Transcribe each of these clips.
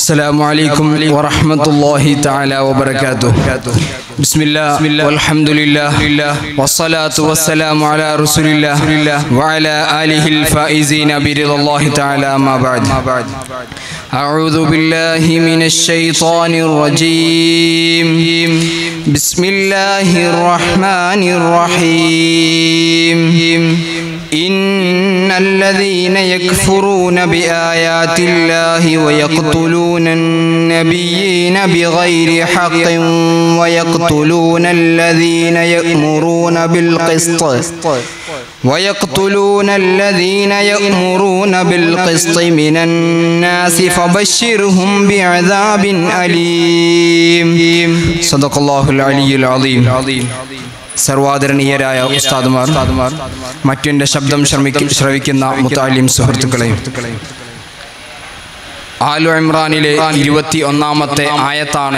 السلام عليكم ورحمة الله تعالى وبركاته بسم الله والحمد لله والصلاة والسلام على رسول الله وعلى آله الفائزين برضا الله تعالى ما بعد أعوذ بالله من الشيطان الرجيم بسم الله الرحمن الرحيم إن الذين يكفرون بآيات الله ويقتلون النبيين بغير حق ويقتلون الذين يأمرون بالقسط ويقتلون الذين يأمرون بالقسط من الناس فبشرهم بعذاب أليم صدق الله العلي العظيم സർവാദരണീയരായ ഉസ്താദുമാർ മറ്റെൻ്റെ ശബ്ദം ശ്രമിക്ക ശ്രവിക്കുന്ന മുത്താലിം സുഹൃത്തുക്കളെയും ആലു ഇമ്രാനിലെ ഇരുപത്തി ഒന്നാമത്തെ ആയത്താണ്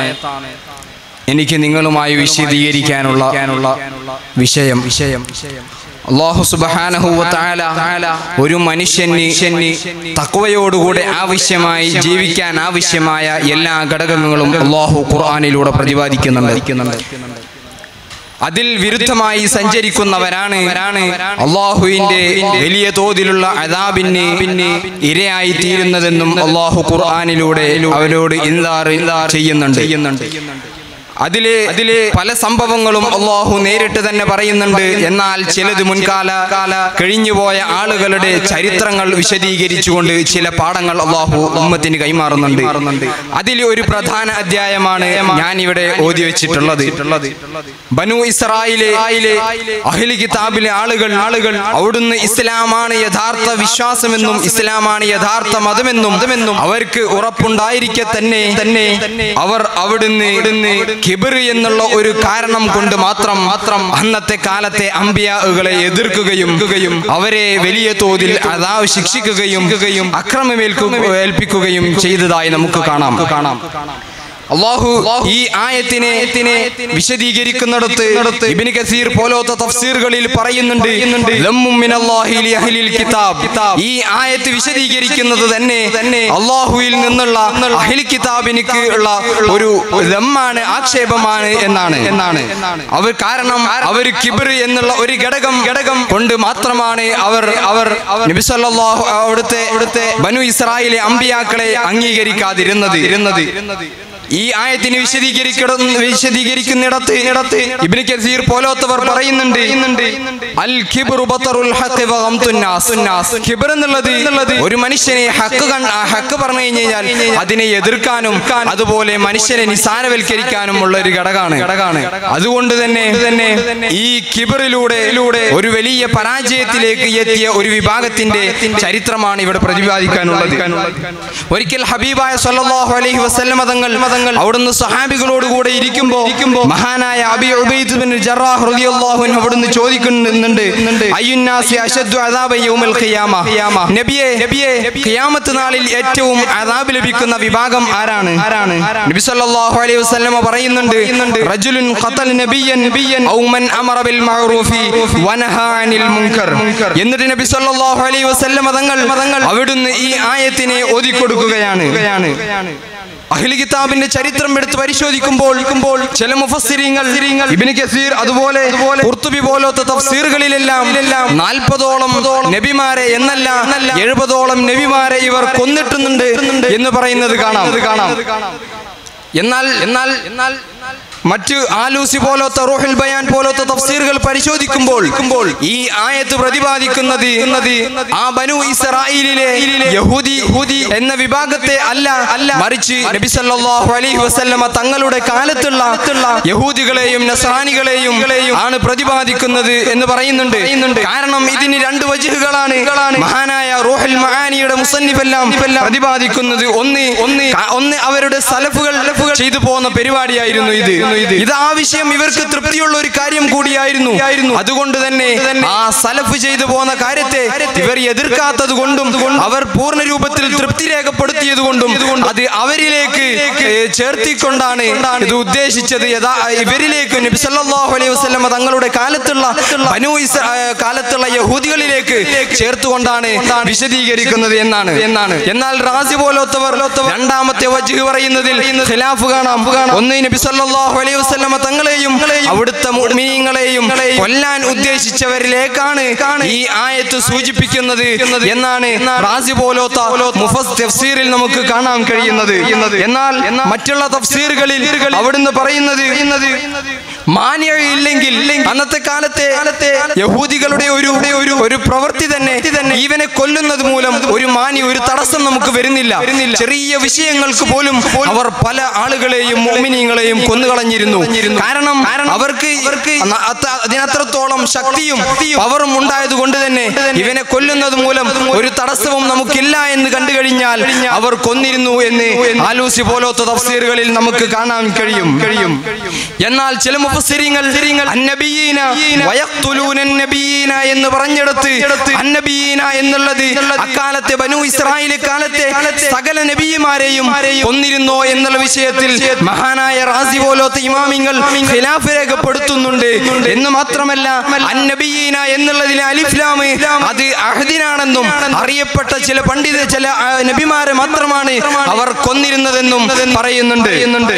എനിക്ക് നിങ്ങളുമായി വിശദീകരിക്കാനുള്ള വിഷയം വിഷയം അള്ളാഹു സുബാനഹുവല ഒരു മനുഷ്യന് തക്വയോടുകൂടെ ആവശ്യമായി ജീവിക്കാൻ ആവശ്യമായ എല്ലാ ഘടകങ്ങളും അള്ളാഹു ഖുർആാനിലൂടെ പ്രതിപാദിക്കുന്നുണ്ട് അതിൽ വിരുദ്ധമായി സഞ്ചരിക്കുന്നവരാണ് അള്ളാഹുവിന്റെ വലിയ തോതിലുള്ള അതാബിന് ഇരയായി തീരുന്നതെന്നും അള്ളാഹു ഖുർആാനിലൂടെ അവരോട് ഇൻതാർ ചെയ്യുന്നുണ്ട് അതിലെ അതിലെ പല സംഭവങ്ങളും അള്ളാഹു നേരിട്ട് തന്നെ പറയുന്നുണ്ട് എന്നാൽ ചിലത് മുൻകാല കഴിഞ്ഞുപോയ ആളുകളുടെ ചരിത്രങ്ങൾ വിശദീകരിച്ചുകൊണ്ട് ചില പാഠങ്ങൾ അള്ളാഹു ഉമ്മത്തിന് കൈമാറുന്നുണ്ട് അതിൽ ഒരു പ്രധാന അധ്യായമാണ് ഞാൻ ഇവിടെ ഓതി വെച്ചിട്ടുള്ളത് ബനു ഇസ്രായിലെ അഹിലി കിതാബിലെ ആളുകൾ ആളുകൾ അവിടുന്ന് ഇസ്ലാമാണ് യഥാർത്ഥ വിശ്വാസമെന്നും ഇസ്ലാമാണ് യഥാർത്ഥ മതമെന്നും അവർക്ക് ഉറപ്പുണ്ടായിരിക്കെ തന്നെ തന്നെ അവർ അവിടുന്ന് കിബിർ എന്നുള്ള ഒരു കാരണം കൊണ്ട് മാത്രം മാത്രം അന്നത്തെ കാലത്തെ അമ്പിയാകളെ എതിർക്കുകയും അവരെ വലിയ തോതിൽ അതാവ് ശിക്ഷിക്കുകയും അക്രമമേൽക്കുക ഏൽപ്പിക്കുകയും ചെയ്തതായി നമുക്ക് കാണാം കാണാം അള്ളാഹു ഈ ആയത്തിനെ വിശദീകരിക്കുന്നിടത്ത് ഇബ്നു കസീർ പോലത്തെ തഫ്സീറുകളിൽ പറയുന്നുണ്ട് ലമ്മും മിനല്ലാഹി ലി അഹ്ലിൽ കിതാബ് ഈ ആയത്ത് വിശദീകരിക്കുന്നത് തന്നെ തന്നെ അള്ളാഹുവിൽ നിന്നുള്ള അഹിൽ കിതാബിനിക്ക് ഉള്ള ഒരു ലമ്മാണ് ആക്ഷേപമാണ് എന്നാണ് എന്നാണ് അവർ കാരണം അവർ കിബിർ എന്നുള്ള ഒരു ഘടകം ഘടകം കൊണ്ട് മാത്രമാണ് അവർ അവർ നബി സല്ലല്ലാഹു അവിടുത്തെ അവിടുത്തെ ബനു ഇസ്രായേലിലെ അമ്പിയാക്കളെ അംഗീകരിക്കാതിരുന്നത് ഇരുന്നത് ഈ ആയത്തിന് വിശദീകരിക്കുന്ന വിശദീകരിക്കുന്നിടത്ത് ഇടത്ത് ഇബ്നു കസീർ പോലോത്തവർ പറയുന്നുണ്ട് അൽ കിബ്റു ബത്തറുൽ ഹഖ് വ ഗംതുൻ നാസ് കിബ്ർ എന്നുള്ളത് ഒരു മനുഷ്യനെ ഹക്ക് ഹക്ക് പറഞ്ഞു കഴിഞ്ഞാൽ അതിനെ എതിർക്കാനും അതുപോലെ മനുഷ്യനെ നിസാരവൽക്കരിക്കാനും ഉള്ള ഒരു ഘടകമാണ് ഘടകമാണ് അതുകൊണ്ട് തന്നെ തന്നെ ഈ കിബറിലൂടെ ഒരു വലിയ പരാജയത്തിലേക്ക് എത്തിയ ഒരു വിഭാഗത്തിന്റെ ചരിത്രമാണ് ഇവിടെ പ്രതിപാദിക്കാനുള്ളത് ഒരിക്കൽ ഹബീബായ സല്ലല്ലാഹു അലൈഹി വസല്ലമ തങ്ങൾ മതങ്ങൾ അവിടുന്ന് സഹാബികളോട് കൂടെ ഇരിക്കുമ്പോ മഹാനായ അബി ഉബൈദ് ബിൻ ജറാഹ് റളിയല്ലാഹു അൻഹു അവിടുന്ന് ചോദിക്കുന്നുണ്ട് അയ്യുന്നാസി അശദ്ദു അദാബ യൗമൽ ഖിയാമ നബിയെ നബിയെ ഖിയാമത്ത് നാളിൽ ഏറ്റവും അദാബ് ലഭിക്കുന്ന വിഭാഗം ആരാണ് ആരാണ് നബി സല്ലല്ലാഹു അലൈഹി വസല്ലമ പറയുന്നുണ്ട് റജുലുൻ ഖതൽ നബിയൻ നബിയൻ ഔ മൻ അമറ ബിൽ മഅറൂഫി വനഹാ അനിൽ മുൻകർ എന്നിട്ട് നബി സല്ലല്ലാഹു അലൈഹി വസല്ലമ തങ്ങൾ അവിടുന്ന് ഈ ആയത്തിനെ ഓതി കൊടുക്കുകയാണ് അഹ്ലി കിതാബിന്റെ ചരിത്രം എടുത്ത് പരിശോധിക്കുമ്പോൾ ചില മുഫസ്സിരിങ്ങൾ ഇബ്നു കസീർ അതുപോലെ ഖുർത്തുബി പോലത്തെ തഫ്സീറുകളിലെല്ലാം നാൽപ്പതോളം നബിമാരെ എന്നല്ല എഴുപതോളം നബിമാരെ ഇവർ കൊന്നിട്ടുന്നുണ്ട് എന്ന് പറയുന്നത് കാണാം കാണാം എന്നാൽ എന്നാൽ എന്നാൽ മറ്റ് ആലൂസി പോലത്തെ റോഹിൽ ബയാൻ പോലത്തെ തഫ്സീറുകൾ പരിശോധിക്കുമ്പോൾ ഈ ആയത്ത് പ്രതിപാദിക്കുന്നത് ആ ബനു ഇസ്രായേലിലെ യഹൂദി ഹൂദി എന്ന വിഭാഗത്തെ അല്ല അല്ല മറിച്ച് നബി സല്ലല്ലാഹു അലൈഹി വസല്ലമ തങ്ങളുടെ കാലത്തുള്ള യഹൂദികളെയും നസ്രാനികളെയും ആണ് പ്രതിപാദിക്കുന്നത് എന്ന് പറയുന്നുണ്ട് കാരണം ഇതിന് രണ്ട് വജുഹുകളാണ് മഹാനായ റോഹൽ മഹാനിയുടെ മുസന്നിഫെല്ലാം പ്രതിപാദിക്കുന്നത് ഒന്ന് ഒന്ന് ഒന്ന് അവരുടെ സലഫുകൾ ചെയ്തു പോകുന്ന പരിപാടിയായിരുന്നു ഇത് ഇത് ആ വിഷയം ഇവർക്ക് തൃപ്തിയുള്ള ഒരു കാര്യം കൂടിയായിരുന്നു അതുകൊണ്ട് തന്നെ ആ സലഫ് ചെയ്തു പോകുന്ന കാര്യത്തെ ഇവർ എതിർക്കാത്തത് കൊണ്ടും അവർ പൂർണ്ണ രൂപത്തിൽ തൃപ്തി രേഖപ്പെടുത്തിയതുകൊണ്ടും അത് അവരിലേക്ക് ഏ, ചേർത്തിക്കൊണ്ടാണ് ഇത് ഉദ്ദേശിച്ചത് യഥാ ഇവരിലേക്ക് നബി സല്ലല്ലാഹു അലൈഹി വസല്ലം തങ്ങളുടെ കാലത്തുള്ള ബനു ഇസ്ര ആ, കാലത്തുള്ള യഹൂദികളിലേക്ക് ചേർത്തുകൊണ്ടാണ് വിശദീകരിക്കുന്നത് എന്നാണ് എന്നാണ് എന്നാൽ റാസി പോലത്തവർ രണ്ടാമത്തെ വജ്ഹ് പറയുന്നതിൽ ഖിലാഫ് കാണാം ഒന്ന് നബി സല്ലല്ലാഹു അലൈഹി വസല്ലം തങ്ങളെയും അവിടുത്തെ മുഅ്മിനീങ്ങളെയും കൊല്ലാൻ ഉദ്ദേശിച്ചവരിലേക്കാണ് ഈ ആയത്ത് സൂചിപ്പിക്കുന്നത് എന്നാണ് റാസി പോലോത്ത മുഫസ് തഫ്സീറിൽ നമുക്ക് കാണാൻ കഴിയുന്നത് എന്നാൽ മറ്റുള്ള തഫ്സീറുകളിൽ അവിടുന്ന് പറയുന്നത് മാന്യ ഇല്ലെങ്കിൽ അന്നത്തെ കാലത്തെ യഹൂദികളുടെ ഒരു ഒരു ഒരു പ്രവൃത്തി തന്നെ ഇവനെ കൊല്ലുന്നത് മൂലം ഒരു മാന്യ ഒരു തടസ്സം നമുക്ക് വരുന്നില്ല ചെറിയ വിഷയങ്ങൾക്ക് പോലും അവർ പല ആളുകളെയും മോമിനിയങ്ങളെയും കൊന്നുകളഞ്ഞിരുന്നു കാരണം അവർക്ക് ഇവർക്ക് അതിനത്രത്തോളം ശക്തിയും പവറും ഉണ്ടായത് കൊണ്ട് തന്നെ ഇവനെ കൊല്ലുന്നത് മൂലം ഒരു തടസ്സവും നമുക്കില്ല എന്ന് കണ്ടു കഴിഞ്ഞാൽ അവർ കൊന്നിരുന്നു എന്ന് ആലൂസി പോലത്തെ തഫ്സീറുകളിൽ നമുക്ക് കാണാൻ കഴിയും കഴിയും എന്നാൽ ചില മുഫസ്സിരിങ്ങൾ അന്നബിയീന വയഖ്തുലൂന നബിയീന എന്ന് പറഞ്ഞെടുത്ത് അന്നബിയീന എന്നുള്ളത് അക്കാലത്തെ ബനു ഇസ്രായേൽ കാലത്തെ സകല നബിമാരെയും കൊന്നിരുന്നോ എന്നുള്ള വിഷയത്തിൽ മഹാനായ റാസി പോലത്തെ ഇമാമിങ്ങൾ ഖിലാഫ് രേഖപ്പെടുത്തുന്നുണ്ട് എന്ന് മാത്രമല്ല അന്നബിയീന എന്നുള്ളതിലെ അലിഫ്ലാമ് അത് അഹദിനാണെന്നും അറിയപ്പെട്ട ചില പണ്ഡിത ചില ആ, നബിമാരെ മാത്രമാണ് അവർ കൊന്നിരുന്നതെന്നും പറയുന്നുണ്ട്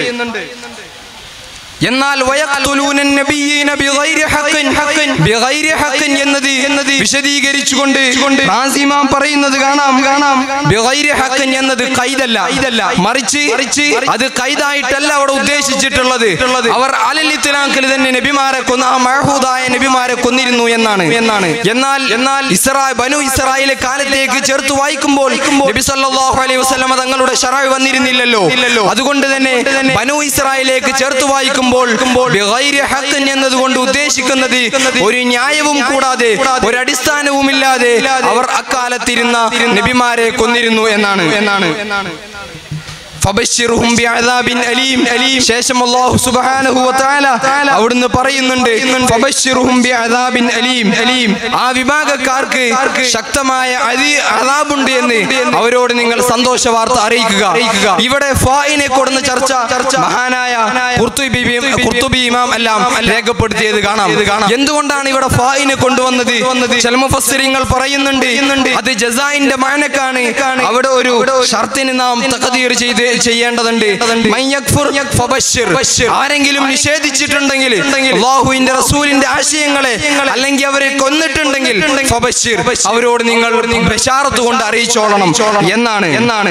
എന്നാൽ വയഖ്തുലൂന നബിയ്യീന ബിഗൈരി ഹഖ്ഖിൻ ബിഗൈരി ഹഖ്ഖിൻ എന്നത് എന്നത് വിശദീകരിച്ചുകൊണ്ട് റാസിമാം പറയുന്നത് കാണാം കാണാം ബിഗൈരി ഹഖ്ഖിൻ എന്നത് കൈദല്ല ഇതല്ല മറിച്ച് അത് കൈദായിട്ടല്ല അവിടെ ഉദ്ദേശിച്ചിട്ടുള്ളത് അവർ അലലിത്തിലാക്കിൽ തന്നെ നബിമാരെ കൊന്ന ആ മഹൂദായ നബിമാരെ കൊന്നിരുന്നു എന്നാണ് എന്നാണ് എന്നാൽ എന്നാൽ ഇസ്രാ ബനു ഇസ്രായേലെ കാലത്തേക്ക് ചേർത്ത് വായിക്കുമ്പോൾ നബി സല്ലല്ലാഹു അലൈഹി വസല്ലമ തങ്ങളുടെ ഷറായി വന്നിരുന്നില്ലല്ലോ അതുകൊണ്ട് തന്നെ ബനു ഇസ്രായേലേക്ക് ചേർത്ത് വായിക്കുമ്പോൾ ബിഗൈരി ഹഖ്ഖിൻ എന്നതുകൊണ്ട് ഉദ്ദേശിക്കുന്നത് ഒരു ന്യായവും കൂടാതെ ഒരു അടിസ്ഥാനവുമില്ലാതെ അവർ അക്കാലത്തിരുന്ന നബിമാരെ കൊന്നിരുന്നു എന്നാണ് എന്നാണ് ഫബശ്ശിർഹും ബിഅദാബിൻ അലീം അലീം ശേഷം അല്ലാഹു സുബ്ഹാനഹു വ തആല അവിടുന്ന് പറയുന്നുണ്ട് ഫബശ്ശിർഹും ബിഅദാബിൻ അലീം അലീം ആ വിഭാഗക്കാർക്ക് ശക്തമായ അതി അദാബുണ്ട് എന്ന് അവരോട് നിങ്ങൾ സന്തോഷ വാർത്ത അറിയിക്കുക ഇവിടെ ഫായിനെ കൊടുന്ന ചർച്ച മഹാനായ ഖുർത്തുബി ഖുർത്തുബി ഇമാം എല്ലാം രേഖപ്പെടുത്തിയത് കാണാം എന്തുകൊണ്ടാണ് ഇവിടെ ഫായിനെ കൊണ്ടുവന്നത് ചില മുഫസ്സിരിങ്ങൾ പറയുന്നുണ്ട് അത് ജസായിന്റെ മാനക്കാണ് അവിടെ ഒരു ഷർത്തിന് നാം തഖദീർ ചെയ്ത് ചെയ്യേണ്ടതുണ്ട് മൻ യക്ഫുർ ഫബശ്ശിർ. ആരെങ്കിലും നിഷേധിച്ചിട്ടുണ്ടെങ്കിൽ അള്ളാഹുവിന്റെ റസൂലിന്റെ ആശയങ്ങളെ അല്ലെങ്കിൽ അവരെ കൊന്നിട്ടുണ്ടെങ്കിൽ ഫബശ്ശിർ. അവരോട് നിങ്ങൾ ബഷാറത്ത് കൊണ്ട് അറിയിച്ചോളണം എന്നാണ് എന്നാണ്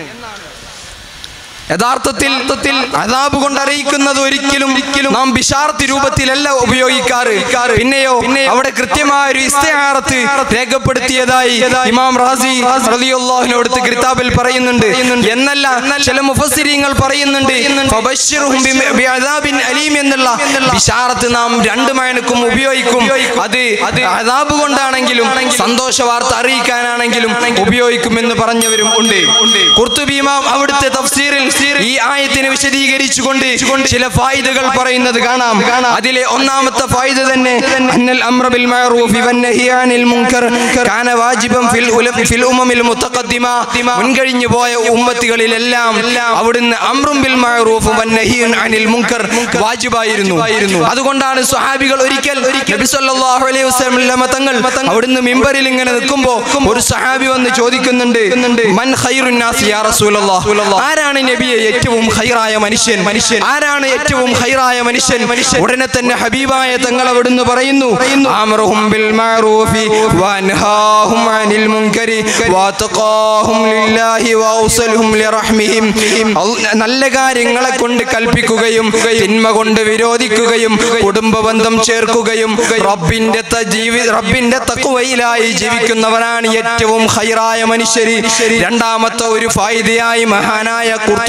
യഥാർത്ഥത്തിൽ അതാബ് കൊണ്ട് അറിയിക്കുന്നത് ഒരിക്കലും നാം ബിഷാർത്ത് രൂപത്തിലല്ല ഉപയോഗിക്കാറ് പിന്നെയോ അവിടെ കൃത്യമായ ഒരു ഇസ്തിഹാറത്ത് രേഖപ്പെടുത്തിയതായി ഇമാം റാസി റളിയല്ലാഹുവിനോടുത്ത് കിതാബിൽ പറയുന്നുണ്ട് എന്നല്ല ചില മുഫസ്സിരിങ്ങൾ പറയുന്നുണ്ട് ഫബശ്ശിറുഹും ബി- ബിഅദാബിൻ അലീം എന്നുള്ള ബിഷാറത്ത് നാം രണ്ട് മയനക്കും ഉപയോഗിക്കും അത് അത് അതാബ് കൊണ്ടാണെങ്കിലും സന്തോഷ വാർത്ത അറിയിക്കാനാണെങ്കിലും ഉപയോഗിക്കും എന്ന് പറഞ്ഞവരും ഉണ്ട് ഖുർത്തുബി ഇമാം അവിടുത്തെ തഫ്സീറിൽ ഈ ആയത്തിനെ വിശദീകരിച്ചുകൊണ്ട് ചില ഫായിദകൾ പറയുന്നത് കാണാം അതിലെ ഒന്നാമത്തെ ഫായിദ തന്നെ അന്നൽ അംറ ബിൽ മഅറൂഫി വന്നഹി അനിൽ മുൻകർ കാന വാജിബൻ ഫിൽ ഉല- ഫിൽ ഉമമിൽ മുത്തഖദ്ദിമ മുൻകഴിഞ്ഞു പോയ ഉമ്മത്തികളിലെല്ലാം അവിടുന്ന് അംറും ബിൽ മഅറൂഫ് വന്നഹിയുൻ അനിൽ മുൻകർ വാജിബായിരുന്നു അതുകൊണ്ടാണ് സ്വഹാബികൾ ഒരിക്കൽ നബി സല്ലല്ലാഹു അലൈഹി വസല്ലം തങ്ങൾ അവിടുന്ന് മിമ്പറിൽ ഇങ്ങനെ നിൽക്കുമ്പോൾ ഒരു സഹാബി വന്ന് ചോദിക്കുന്നുണ്ട് മൻ ഖൈറുൻ നാസ് യാ റസൂലല്ലാഹ് ആരാണ് നബിയെ ഏറ്റവും ഖൈറായ മനുഷ്യൻ മനുഷ്യൻ ആരാണ് ഏറ്റവും ഖൈറായ മനുഷ്യൻ മനുഷ്യൻ ഉടനെ തന്നെ ഹബീബായ തങ്ങൾ അവിടുന്ന് പറയുന്നു ആമറുഹും ബിൽ മഅറൂഫി വൻഹാഹും അനിൽ മുൻകരി വതഖാഹും ലില്ലാഹി വൗസലുഹും ലിറഹ്മിഹിം അൽ- നല്ല കാര്യങ്ങളെ കൊണ്ട് കൽപ്പിക്കുകയും തിന്മ കൊണ്ട് വിരോധിക്കുകയും കുടുംബ ബന്ധം ചേർക്കുകയും റബ്ബിന്റെ ത- ജീവി റബ്ബിന്റെ തക്കുവയിലായി ജീവിക്കുന്നവരാണ് ഏറ്റവും ഹൈറായ മനുഷ്യര് രണ്ടാമത്തെ ഒരു ഫായിദയായി മഹാനായ കുർത്തുബി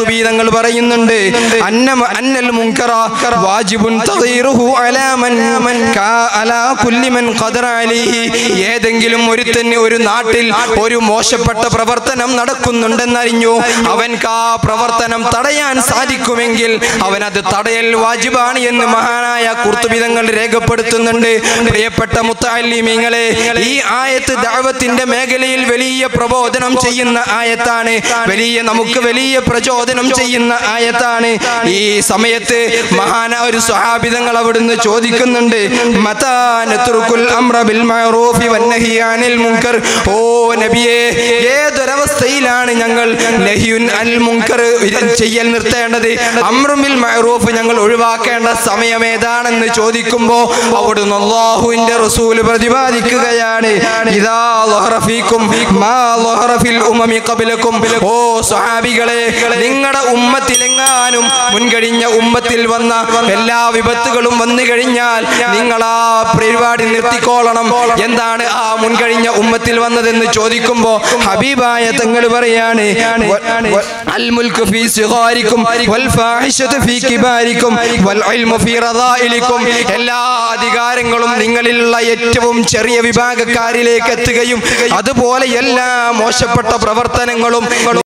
കുർത്തുബി തങ്ങൾ പറയുന്നുണ്ട് അന്ന അന്നൽ മുൻകറ വാജിബുൻ തഗീറുഹു അലാ മൻ കാ അലാ കുല്ലി മൻ ഖദറ അലൈഹി ഏതെങ്കിലും ഒരുത്തന് ഒരു നാട്ടിൽ ഒരു മോശപ്പെട്ട പ്രവർത്തനം നടക്കുന്നുണ്ടെന്നറിഞ്ഞു അവൻക്ക് ആ പ്രവർത്തനം തടയാൻ സാധിക്കുമെങ്കിൽ അവൻ അത് തടയൽ വാജിബാണ് എന്ന് മഹാനായ കുർത്തുബിതങ്ങൾ രേഖപ്പെടുത്തുന്നുണ്ട് പ്രിയപ്പെട്ട മുത്താലിമീങ്ങളെ ഈ ആയത്ത് ദാവത്തിന്റെ മേഖലയിൽ വലിയ പ്രബോധനം ചെയ്യുന്ന ആയത്താണ് വലിയ നമുക്ക് വലിയ പ്രചോദനം ചെയ്യുന്ന ആയത്താണ് ഈ സമയത്ത് മഹാന ഒരു സ്വഹാബിതങ്ങൾ അവിടുന്ന് ചോദിക്കുന്നുണ്ട് മതാ നത്രുക്കുൽ അംറ ബിൽ മഅറൂഫി വന്നഹി അനിൽ മുൻകർ ഓ നബിയേ ഏതൊരവസ്ഥയിലാണ് ഞങ്ങൾ നഹിയുൻ അൽ മുൻകർ ചെയ്യൽ നിർത്തേണ്ടത് അമ്രുമിൽ മഅറൂഫ് ഞങ്ങൾ ഒഴിവാക്കേണ്ട സമയം ഏതാണെന്ന് ചോദിക്കുമ്പോൾ അവിടുന്ന് അല്ലാഹുവിന്റെ റസൂൽ പ്രതിപാദിക്കുകയാണ് ഇദാ ലഹറ ഫീക്കും മാ ലഹറ ഫിൽ ഉമമി ഖബ്ലക്കും ഓ സ്വഹാബികളെ നിങ്ങളുടെ ഉമ്മത്തിലെങ്ങാനും മുൻകഴിഞ്ഞ ഉമ്മത്തിൽ വന്ന എല്ലാ വിപത്തുകളും വന്നു കഴിഞ്ഞാൽ നിങ്ങൾ ആ പരിപാടി നിർത്തിക്കോളണം എന്താണ് ആ മുൻകഴിഞ്ഞ ഉമ്മത്തിൽ വന്നതെന്ന് ചോദിക്കുമ്പോ ഹബീബായ തങ്ങൾ പറയാണ് വ- വ- അൽ മുൽക്ക് ഫീ സിഗാരിക്കും വൽ ഫാഹിഷത്ത് ഫീ കിബാരിക്കും വൽ ഇൽമു ഫീ റദായിലിക്കും എല്ലാ അധികാരങ്ങളും നിങ്ങളിലുള്ള ഏറ്റവും ചെറിയ വിഭാഗക്കാരിലേക്ക് എത്തുകയും അതുപോലെ എല്ലാ മോശപ്പെട്ട പ്രവർത്തനങ്ങളും